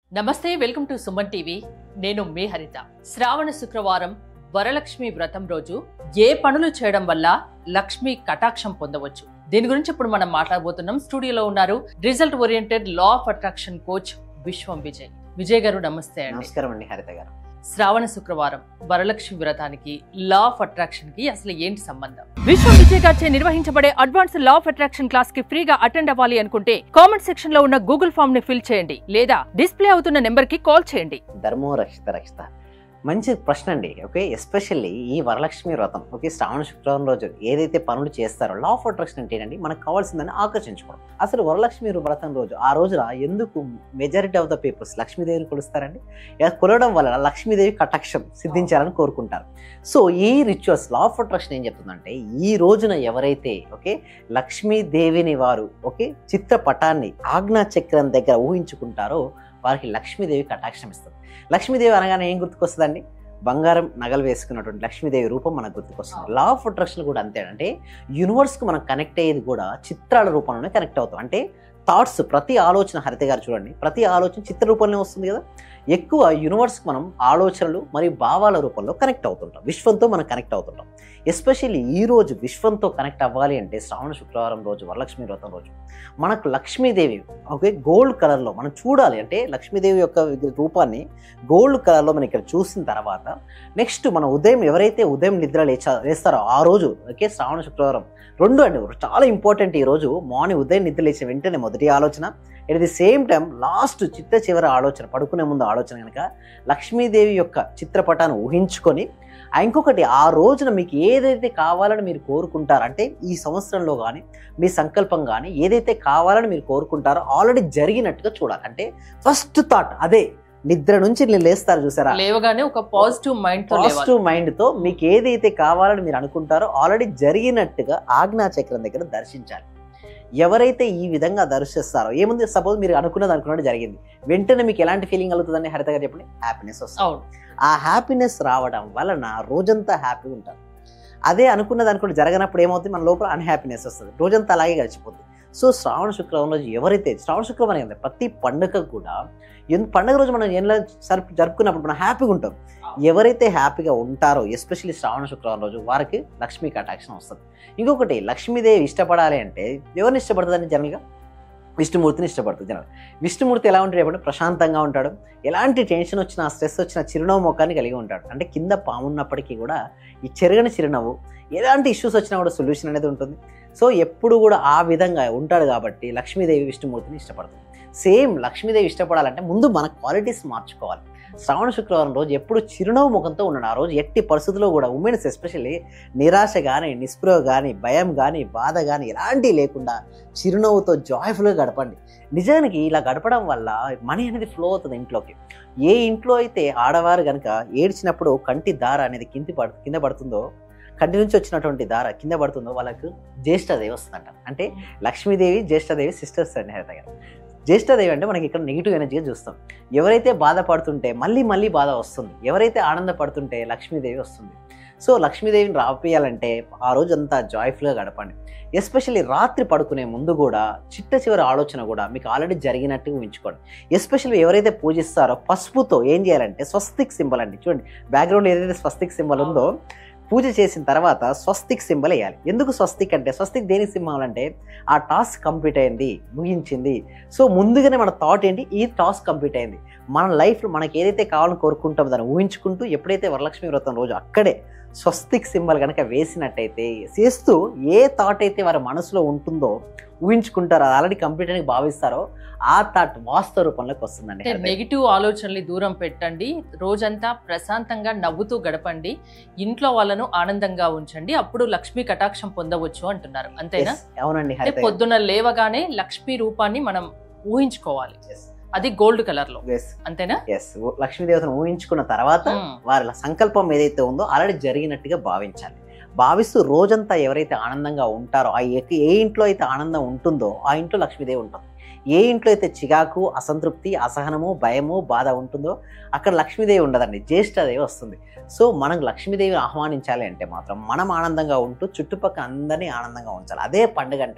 నమస్తే welcome to Suman TV నేను మీ హరిత శ్రావణ శుక్రవారం వరలక్ష్మి వ్రతం రోజు ఏ పనులు చేయడం వల్ల లక్ష్మి కటాక్షం పొందవచ్చు దీని గురించి ఇప్పుడు మనం మాట్లాడబోతున్నాం స్టూడియోలో ఉన్నారు result oriented law of attraction coach Vishwam Vijay Vijay గారు నమస్తే అండి నమస్కారం అండి హరిత గారు శ్రావణ శుక్రవారం వరలక్ష్మి వ్రతానికి లా ఆఫ్ అట్రాక్షన్ కి అసలు ఏంటి సంబంధం విశ్వం విజయ్ గారిచే నిర్వహించబడే advance law of attraction class కి ఫ్రీగా అటెండ్ అవ్వాలి అనుకుంటే కామెంట్ సెక్షన్ లో ఉన్న గూగుల్ ఫామ్ ని ఫిల్ చేయండి లేదా డిస్ప్లే అవుతున్న నెంబర్ కి కాల్ చేయండి ధర్మో రక్షిత రక్షిత మంచి ప్రశ్న అండి ఓకే ఎస్పెషల్లీ ఈ వరలక్ష్మి వ్రతం ఓకే శ్రావణ శుక్రవారం రోజు ఏదైతే పనులు చేస్తారో లా ఆఫ్ అట్రాక్షన్ అంటే ఏంటంటే మనకు కావాల్సిందని ఆకర్షించుకోవడం అసలు వరలక్ష్మి వ్రతం రోజు ఆ రోజున ఎందుకు మెజారిటీ ఆఫ్ ద పీపుల్స్ లక్ష్మీదేవిని కొలుస్తారండి ఇలా కొలవడం వల్ల లక్ష్మీదేవి కటాక్షం సిద్ధించాలని కోరుకుంటారు సో ఈ రిచువల్స్ లా ఆఫ్ అట్రాక్షన్ ఏం చెప్తుందంటే ఈ రోజున ఎవరైతే ఓకే లక్ష్మీదేవిని వారు ఓకే చిత్రపటాన్ని ఆజ్ఞా చక్రం దగ్గర ఊహించుకుంటారో వారికి లక్ష్మీదేవి కటాక్షం ఇస్తుంది లక్ష్మీదేవి అనగానే ఏం గుర్తుకొస్తుందండి బంగారం నగలు వేసుకున్నటువంటి లక్ష్మీదేవి రూపం మనకు గుర్తుకొస్తుంది లా ఆఫ్ అట్రాక్షన్ కూడా అంతే అంటే యూనివర్స్కి మనం కనెక్ట్ అయ్యేది కూడా చిత్రాల రూపంలోనే కనెక్ట్ అవుతాం అంటే థాట్స్ ప్రతి ఆలోచన హరిత గారు చూడండి ప్రతి ఆలోచన చిత్ర రూపంలో వస్తుంది కదా ఎక్కువ యూనివర్స్కి మనం ఆలోచనలు మరియు భావాల రూపంలో కనెక్ట్ అవుతుంటాం విశ్వంతో మనం కనెక్ట్ అవుతుంటాం ఎస్పెషల్లీ ఈ రోజు విశ్వంతో కనెక్ట్ అవ్వాలి అంటే శ్రావణ శుక్రవారం రోజు వరలక్ష్మి వ్రతం రోజు మనకు లక్ష్మీదేవి ఓకే గోల్డ్ కలర్లో మనం చూడాలి అంటే లక్ష్మీదేవి యొక్క రూపాన్ని గోల్డ్ కలర్లో మనం ఇక్కడ చూసిన తర్వాత నెక్స్ట్ మనం ఉదయం ఎవరైతే ఉదయం నిద్ర లేచా లేస్తారో ఆ రోజు ఓకే శ్రావణ శుక్రవారం రెండు అండి చాలా ఇంపార్టెంట్ ఈ రోజు మార్నింగ్ ఉదయం నిద్ర లేచిన వెంటనే మొదటి ఆలోచన at the same time last చిత్త చివరి ఆలోచన పడుకునే ముందు ఆలోచన కనుక లక్ష్మీదేవి యొక్క చిత్రపటాన్ని ఊహించుకొని ఆ ఇంకొకటి ఆ రోజున మీకు ఏదైతే కావాలని మీరు కోరుకుంటారో అంటే ఈ సంవత్సరంలో కానీ మీ సంకల్పం కానీ ఏదైతే కావాలని మీరు కోరుకుంటారో ఆల్రెడీ జరిగినట్టుగా చూడాలి అంటే ఫస్ట్ థాట్ అదే నిద్ర నుంచి నేను లేస్తారు చూసారా లేవగానే ఒక పాజిటివ్ మైండ్ తో లేవాలి పాజిటివ్ మైండ్ తో మీకు ఏదైతే కావాలని మీరు అనుకుంటారో ఆల్రెడీ జరిగినట్టుగా ఆజ్ఞా చక్రం దగ్గర దర్శించాలి ఎవరైతే ఈ విధంగా దర్శిస్తారో ఏముంది సపోజ్ మీరు అనుకున్నది అనుకున్నట్టు జరిగింది వెంటనే మీకు ఎలాంటి ఫీలింగ్ కలుగుతుందని హరిత గారు చెప్పండి హ్యాపీనెస్ వస్తుంది అవును ఆ హ్యాపీనెస్ రావడం వలన రోజంతా హ్యాపీ ఉంటారు అదే అనుకున్నది అనుకుంటే జరగనప్పుడు ఏమవుతుంది మన లోపల అన్హ్యాపీనెస్ వస్తుంది రోజంతా అలాగే గడిచిపోతుంది సో శ్రావణ శుక్రవారం రోజు ఎవరైతే శ్రావణ శుక్రవారం ఏంటంటే ప్రతి పండుగ కూడా ఎందు పండుగ రోజు మనం ఎలా జరుపు జరుపుకున్నప్పుడు మనం హ్యాపీగా ఉంటాం ఎవరైతే హ్యాపీగా ఉంటారో ఎస్పెషల్లీ శ్రావణ శుక్రవారం రోజు వారికి లక్ష్మీ కటాక్షం వస్తుంది ఇంకొకటి లక్ష్మీదేవి ఇష్టపడాలి అంటే ఎవరిని ఇష్టపడుతుందని జనరల్గా విష్ణుమూర్తిని ఇష్టపడుతుంది జనరల్ విష్ణుమూర్తి ఎలా ఉంటాడు చెప్పండి ప్రశాంతంగా ఉంటాడు ఎలాంటి టెన్షన్ వచ్చినా స్ట్రెస్ వచ్చినా చిరునవ్వు మొక్కాన్ని కలిగి ఉంటాడు అంటే కింద పాము ఉన్నప్పటికీ కూడా ఈ చెరగని చిరునవ్వు ఎలాంటి ఇష్యూస్ వచ్చినా కూడా సొల్యూషన్ అనేది ఉంటుంది సో ఎప్పుడు కూడా ఆ విధంగా ఉంటాడు కాబట్టి లక్ష్మీదేవి విష్ణుమూర్తిని ఇష్టపడుతుంది సేమ్ లక్ష్మీదేవి ఇష్టపడాలంటే ముందు మన క్వాలిటీస్ మార్చుకోవాలి శ్రావణ శుక్రవారం రోజు ఎప్పుడు చిరునవ్వు ముఖంతో ఉన్నాడు ఆ రోజు ఎట్టి పరిస్థితుల్లో కూడా ఉమెన్స్ ఎస్పెషల్లీ నిరాశ కానీ నిస్పృహ కానీ భయం కానీ బాధ కానీ ఎలాంటివి లేకుండా చిరునవ్వుతో జాయ్ఫుల్గా గడపండి నిజానికి ఇలా గడపడం వల్ల మనీ అనేది ఫ్లో అవుతుంది ఇంట్లోకి ఏ ఇంట్లో అయితే ఆడవారు కనుక ఏడ్చినప్పుడు కంటి దార అనేది కింది పడు కింద పడుతుందో కంటి నుంచి వచ్చినటువంటి దార కింద పడుతుందో వాళ్ళకు జ్యేష్ఠదేవి వస్తుందంట అంటే లక్ష్మీదేవి జ్యేష్ఠదేవి సిస్టర్స్ అండి హరిత గారు జ్యేష్ఠదేవి అంటే మనకి ఇక్కడ నెగిటివ్ ఎనర్జీగా చూస్తాం ఎవరైతే బాధపడుతుంటే మళ్ళీ మళ్ళీ బాధ వస్తుంది ఎవరైతే ఆనందపడుతుంటే లక్ష్మీదేవి వస్తుంది సో లక్ష్మీదేవిని రాపియాలంటే ఆ రోజు అంతా జాయ్ఫుల్గా గడపండి ఎస్పెషల్లీ రాత్రి పడుకునే ముందు కూడా చిట్ట చివరి ఆలోచన కూడా మీకు ఆల్రెడీ జరిగినట్టు ఊహించుకోండి ఎస్పెషల్లీ ఎవరైతే పూజిస్తారో పసుపుతో ఏం చేయాలంటే స్వస్తిక్ సింబల్ అండి చూడండి బ్యాక్గ్రౌండ్ ఏదైతే స్వస్తిక్ సింబల్ ఉందో పూజ చేసిన తర్వాత స్వస్తిక్ సింబల్ వేయాలి ఎందుకు స్వస్తిక్ అంటే స్వస్తిక్ దేనికి సింబల్ అంటే ఆ టాస్క్ కంప్లీట్ అయింది ముగించింది సో ముందుగానే మన థాట్ ఏంటి ఈ టాస్క్ కంప్లీట్ అయింది మన లైఫ్లో మనకి ఏదైతే కావాలని కోరుకుంటామో దాన్ని ఊహించుకుంటూ ఎప్పుడైతే వరలక్ష్మి వ్రతం రోజు అక్కడే స్వస్తిక్ సింబల్ కనుక వేసినట్టయితే చేస్తూ ఏ థాట్ అయితే వారి మనసులో ఉంటుందో ఊహించుకుంటారో అది ఆల్రెడీ కంప్లీట్ అని భావిస్తారో ఆ థాట్ వాస్తవ రూపంలోకి వస్తుందండి అంటే నెగిటివ్ ఆలోచనలు దూరం పెట్టండి రోజంతా ప్రశాంతంగా నవ్వుతూ గడపండి ఇంట్లో వాళ్ళను ఆనందంగా ఉంచండి అప్పుడు లక్ష్మీ కటాక్షం పొందవచ్చు అంటున్నారు అంతేనా Yes, అవునండి అంటే హరిత పొద్దున లేవగానే లక్ష్మీ రూపాన్ని మనం ఊహించుకోవాలి అది గోల్డ్ కలర్ లో ఎస్ అంతేనా ఎస్ లక్ష్మీదేవతను ఊహించుకున్న తర్వాత మ్మ్. వారి సంకల్పం ఏదైతే ఉందో ఆల్రెడీ జరిగినట్టుగా భావించాలి భావిస్తూ రోజంతా ఎవరైతే ఆనందంగా ఉంటారో ఆ ఏ- ఏ ఇంట్లో అయితే ఆనందం ఉంటుందో ఆ ఇంట్లో లక్ష్మీదేవి ఉంటుంది ఏ ఇంట్లో అయితే చికాకు అసంతృప్తి అసహనము భయము బాధ ఉంటుందో అక్కడ లక్ష్మీదేవి ఉండదండి జ్యేష్ఠదేవి వస్తుంది సో మనం లక్ష్మీదేవిని ఆహ్వానించాలి అంటే మాత్రం మనం ఆనందంగా ఉంటూ చుట్టుపక్కల అందరినీ ఆనందంగా ఉంచాలి అదే పండుగ అంటారు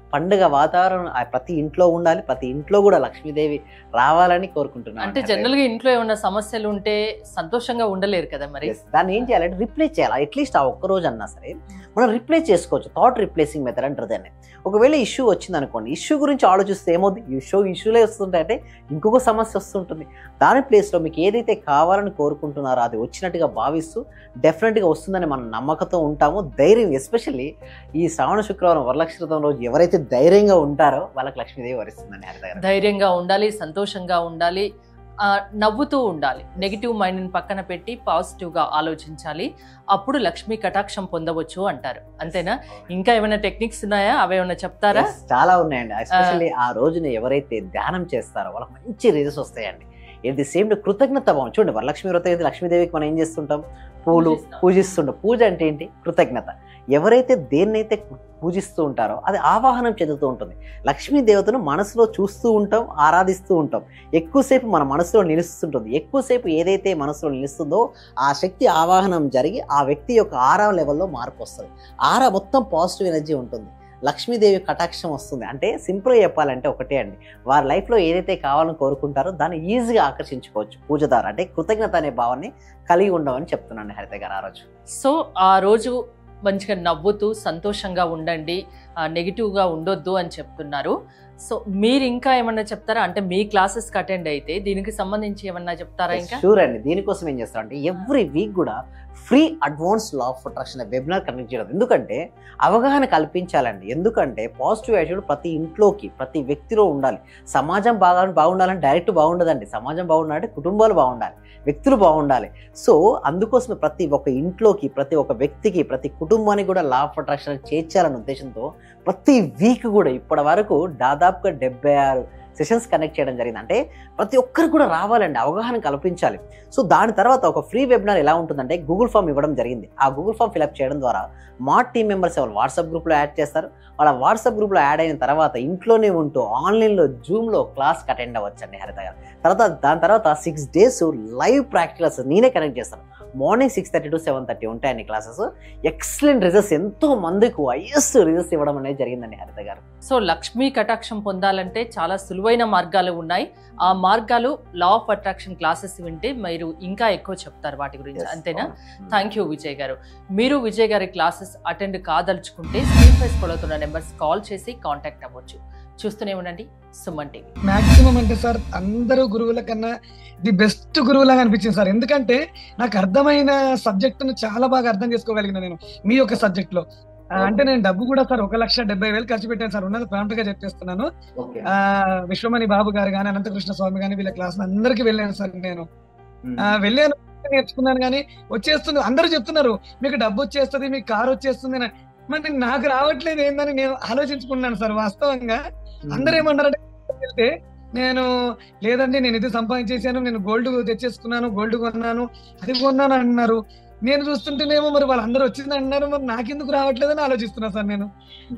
పండుగ వాతావరణం ఆ ప్రతి ఇంట్లో ఉండాలి ప్రతి ఇంట్లో కూడా లక్ష్మీదేవి రావాలని కోరుకుంటున్నాను అంటే జనరల్ గా ఇంట్లో ఏమైనా సమస్యలు ఉంటే సంతోషంగా ఉండలేరు కదా మరి Yes. దాన్ని ఏం చేయాలంటే రిప్లేస్ చేయాలి అట్లీస్ట్ ఆ ఒక్క రోజు అన్నా సరే మనం రిప్లేస్ చేసుకోవచ్చు థాట్ రిప్లేసింగ్ మెథడ్ అంటారు దాన్ని ఒకవేళ ఇష్యూ వచ్చింది అనుకోండి ఇష్యూ గురించి ఆలోచిస్తే ఏమవుతుంది ఇష్యూ ఇష్యూలే వస్తుంటాయంటే ఇంకొక సమస్య వస్తుంటుంది దాని ప్లేస్లో మీకు ఏదైతే కావాలని కోరుకుంటున్నారో అది వచ్చినట్టుగా భావిస్తూ డెఫినెట్గా వస్తుందని మనం నమ్మకంతో ఉంటాము ధైర్యం ఎస్పెషల్లీ ఈ శ్రావణ శుక్రవారం వరలక్షితం రోజు ఎవరైతే ధైర్యంగా ఉంటారో వాళ్ళకి లక్ష్మీదేవి వరిస్తుందని హరిత గారు ధైర్యంగా ఉండాలి సంతోషంగా ఉండాలి ఆ, నవ్వుతూ ఉండాలి నెగిటివ్ మైండ్ని పక్కన పెట్టి పాజిటివ్గా ఆలోచించాలి అప్పుడు లక్ష్మీ కటాక్షం పొందవచ్చు అంటారు అంతేనా ఇంకా ఏమైనా టెక్నిక్స్ ఉన్నాయా అవి ఏమైనా చెప్తారా Yes, చాలా ఉన్నాయండి ఎస్పెషల్లీ ఆ రోజున ఎవరైతే ధ్యానం చేస్తారో వాళ్ళకి మంచి రిజల్ట్స్ వస్తాయండి ఎట్ ది సేమ్ కృతజ్ఞత భావం చూడండి వరలక్ష్మి వ్రతం అయితే లక్ష్మీదేవికి మనం ఏం చేస్తుంటాం పూలు పూజిస్తాం. పూజిస్తుంటాం పూజ అంటే ఏంటి కృతజ్ఞత ఎవరైతే దేన్నైతే పూజిస్తూ ఉంటారో అది ఆవాహనం చెందుతూ ఉంటుంది లక్ష్మీ దేవతను మనసులో చూస్తూ ఉంటాం ఆరాధిస్తూ ఉంటాం ఎక్కువసేపు మన మనసులో నిలుస్తుంటుంది ఎక్కువసేపు ఏదైతే మనసులో నిలుస్తుందో ఆ శక్తి ఆవాహనం జరిగి ఆ వ్యక్తి యొక్క ఆరా లెవెల్లో మార్పు వస్తుంది ఆరా మొత్తం పాజిటివ్ ఎనర్జీ ఉంటుంది లక్ష్మీదేవి కటాక్షం వస్తుంది అంటే సింపుల్గా చెప్పాలంటే ఒకటే అండి వారి లైఫ్లో ఏదైతే కావాలని కోరుకుంటారో దాన్ని ఈజీగా ఆకర్షించుకోవచ్చు పూజ ద్వారా అంటే కృతజ్ఞత అనే భావాన్ని కలిగి ఉండమని చెప్తున్నాను హరిత గారు ఆ రోజు సో ఆ రోజు మంచిగా నవ్వుతూ సంతోషంగా ఉండండి ఆ, నెగిటివ్గా ఉండొద్దు అని చెప్తున్నారు సో మీరు ఇంకా ఏమన్నా చెప్తారా అంటే మీ క్లాసెస్కి అటెండ్ అయితే దీనికి సంబంధించి ఏమన్నా చెప్తారా ఇంకా షూర్ అండి దీనికోసం ఏం చేస్తారంటే ఎవ్రీ వీక్ కూడా free advance law of attraction webinar conduct చేయడం ఎందుకంటే అవగాహన కల్పించాలండి ఎందుకంటే పాజిటివ్ యాటిట్యూడ్ ప్రతి ఇంట్లోకి ప్రతి వ్యక్తిలో ఉండాలి సమాజం బాగా బాగుండాలని డైరెక్ట్ బాగుండదండి సమాజం బాగుండాలంటే కుటుంబాలు బాగుండాలి వ్యక్తులు బాగుండాలి సో అందుకోసమే ప్రతి ఒక్క ఇంట్లోకి ప్రతి ఒక్క వ్యక్తికి ప్రతి కుటుంబానికి కూడా లా ఆఫ్ అట్రాక్షన్ చేర్చాలనే ఉద్దేశంతో ప్రతి వీక్ కూడా ఇప్పటి వరకు దాదాపుగా డెబ్బై ఆరు సెషన్స్ కనెక్ట్ చేయడం జరిగింది అంటే ప్రతి ఒక్కరు కూడా రావాలండి అవగాహన కల్పించాలి సో దాని తర్వాత ఒక ఫ్రీ వెబినార్ ఎలా ఉంటుందంటే గూగుల్ ఫామ్ ఇవ్వడం జరిగింది ఆ గూగుల్ ఫామ్ ఫిలప్ చేయడం ద్వారా మా టీం మెంబర్స్ ఎవరు వాట్సాప్ గ్రూప్లో యాడ్ చేస్తారు వాళ్ళ వాట్సాప్ గ్రూప్లో యాడ్ అయిన తర్వాత ఇంట్లోనే ఉంటూ ఆన్లైన్లో జూమ్లో క్లాస్కి అటెండ్ అవ్వచ్చండి హరిత గారు తర్వాత దాని తర్వాత సిక్స్ డేస్ లైవ్ ప్రాక్టికల్స్ నేనే కనెక్ట్ చేస్తాను morning six thirty to seven thirty ఉంటాయండి క్లాసెస్ ఎక్సలెంట్ రిజల్ట్స్ ఎంతో మందికి హైయెస్ట్ రిజల్ట్స్ ఇవ్వడం అనేది జరిగిందండి హరిత గారు సో లక్ష్మీ కటాక్షం పొందాలంటే చాలా సులువైన మార్గాలు ఉన్నాయి ఆ మార్గాలు లా ఆఫ్ అట్రాక్షన్ క్లాసెస్ వింటే మీరు ఇంకా ఎక్కువ చెప్తారు వాటి గురించి అంతేనా థ్యాంక్ యూ విజయ్ గారు మీరు విజయ్ గారి క్లాసెస్ అటెండ్ కాదలుచుకుంటే స్క్రీన్ పై స్కూల్ అవుతున్న నెంబర్స్ కాల్ చేసి కాంటాక్ట్ అవ్వచ్చు చూస్తూనే ఉండండి సుమన్ టీవీ మాక్సిమం అంటే సార్ అందరూ గురువుల కన్నా ది బెస్ట్ గురువులాగా అనిపించింది సార్ ఎందుకంటే నాకు అర్థమైన సబ్జెక్ట్ ను చాలా బాగా అర్థం చేసుకోగలిగిన నేను మీ యొక్క సబ్జెక్ట్ లో ఆ, అంటే నేను డబ్బు కూడా సార్ ఒక లక్ష డెబ్బై వేలు ఖర్చు పెట్టాను సార్ ఉన్నది ప్రాంప్ట్ గా చెప్పేస్తున్నాను ఓకే ఆ విశ్వమణి బాబు గారు కానీ అనంతకృష్ణ స్వామి కానీ వీళ్ళ క్లాస్ అందరికి వెళ్ళాను సార్ నేను ఆ, వెళ్ళాను నేర్చుకున్నాను కానీ వచ్చేస్తుంది అందరూ చెప్తున్నారు మీకు డబ్బు వచ్చేస్తుంది మీకు కారు వచ్చేస్తుంది అని. మరి నాకు రావట్లేదు ఏందని నేను ఆలోచించుకున్నాను సార్ వాస్తవంగా అందరూ ఏమన్నారంటే వెళ్తే నేను లేదండి నేను ఇది సంపాదించేసాను నేను గోల్డ్ తెచ్చేసుకున్నాను గోల్డ్ కొన్నాను అది కొన్నాను అంటున్నారు నేను చూస్తుంటేనేమో మరి వాళ్ళందరూ వచ్చింది అంటున్నారు మరి నాకెందుకు రావట్లేదని ఆలోచిస్తున్నా సార్ నేను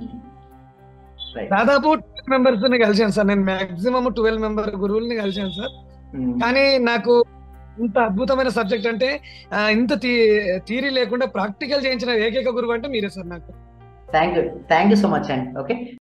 దాదాపు ట్వెల్వ్ మెంబర్స్ ని కలిసాను సార్ నేను మాక్సిమం ట్వెల్వ్ మెంబర్ గురువుల్ని కలిసాను సార్ కానీ నాకు ఇంత అద్భుతమైన సబ్జెక్ట్ అంటే ఆ, ఇంత థీరీ లేకుండా ప్రాక్టికల్ చేయించిన ఏకైక గురువు అంటే మీరే సార్ నాకు thank you thank you so much అండి ఓకే